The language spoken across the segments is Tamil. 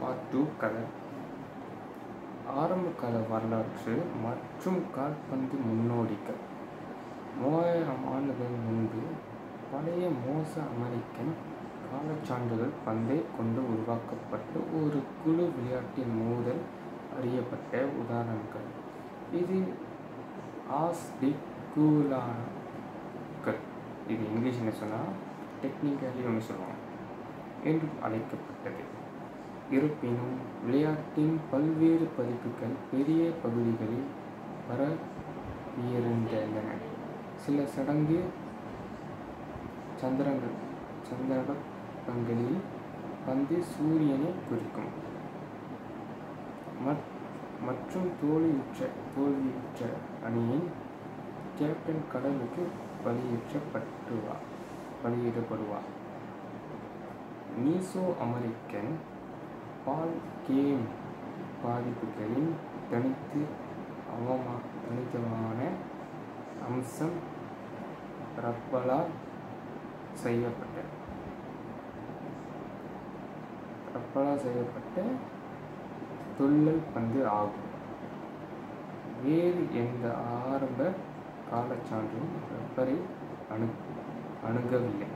பார்ட் டூ கதை ஆரம்ப கால வரலாற்று மற்றும் கால்பந்து முன்னோடிகள் மூவாயிரம் ஆண்டுகள் முன்பு பழைய மோச அமெரிக்கன் காலச்சான்றுகள் பந்தை கொண்டு உருவாக்கப்பட்ட ஒரு குழு விளையாட்டின் மோதல் அறியப்பட்ட உதாரணங்கள் இது ஆஸ்டிகுலாக்கள் இது இங்கிலீஷ் என்ன சொன்னால் டெக்னிக்கலி ஒன்று சொல்லுவாங்க என்று அழைக்கப்பட்டது இருப்பினும் விளையாட்டின் பல்வேறு பதிப்புகள் பெரிய பகுதிகளில் பரவியிருந்தன சில சடங்கு சந்திரங்கள் சந்தர்ப்பங்களில் பந்து சூரியனை குறிக்கும் மற்- மற்றும் தோல்வியுற்ற தோல்வியுற்ற அணியின் கேப்டன் கடலுக்கு பலியேற்றப்பட்டுவார் பலியிடப்படுவார் மீசோ அமெரிக்கன் பால் கேம் பாதிப்புகளின் தனித்து அவமா தனித்துவமான அம்சம் ரப்பலால் செய்யப்பட்ட ரப்பலால் செய்யப்பட்ட துள்ளல் பந்து ஆகும் வேறு எந்த ஆரம்ப காலச்சான்றும் ரப்பரை அணு அணுகவில்லை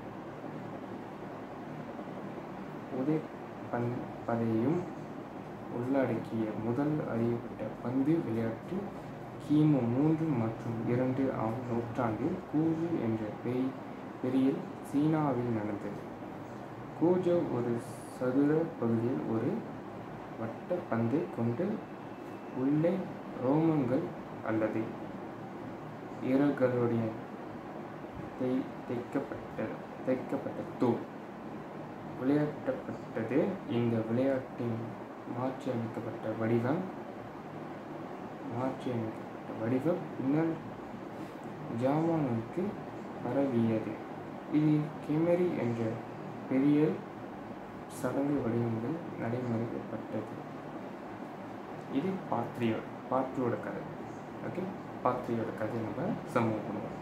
உதை பந் பதையும் உள்ளடக்கிய முதல் அறியப்பட்ட பந்து விளையாட்டு கிமு மூன்று மற்றும் இரண்டு ஆம் நூற்றாண்டில் கூஜு என்ற பெய் பெரிய சீனாவில் நடந்தது கூஜோ ஒரு சதுர பகுதியில் ஒரு வட்ட பந்தை கொண்டு உள்ளே ரோமங்கள் அல்லது இறகுகளுடைய தை தைக்கப்பட்ட தைக்கப்பட்ட தூள் விளையாட்டப்பட்டது இந்த விளையாட்டின் மாற்றியமைக்கப்பட்ட வடிவம் மாற்றியமைக்கப்பட்ட வடிவம் பின்னர் ஜாமானுக்கு பரவியது இது கெமரி என்ற பெரிய சடங்கு வடிவங்கள் நடைமுறைப்பட்டது இது பாத்ரியோட பாத்ரியோட கதை ஓகே பாத்ரியோட கதை நம்ம சமூகம் பண்ணுவோம்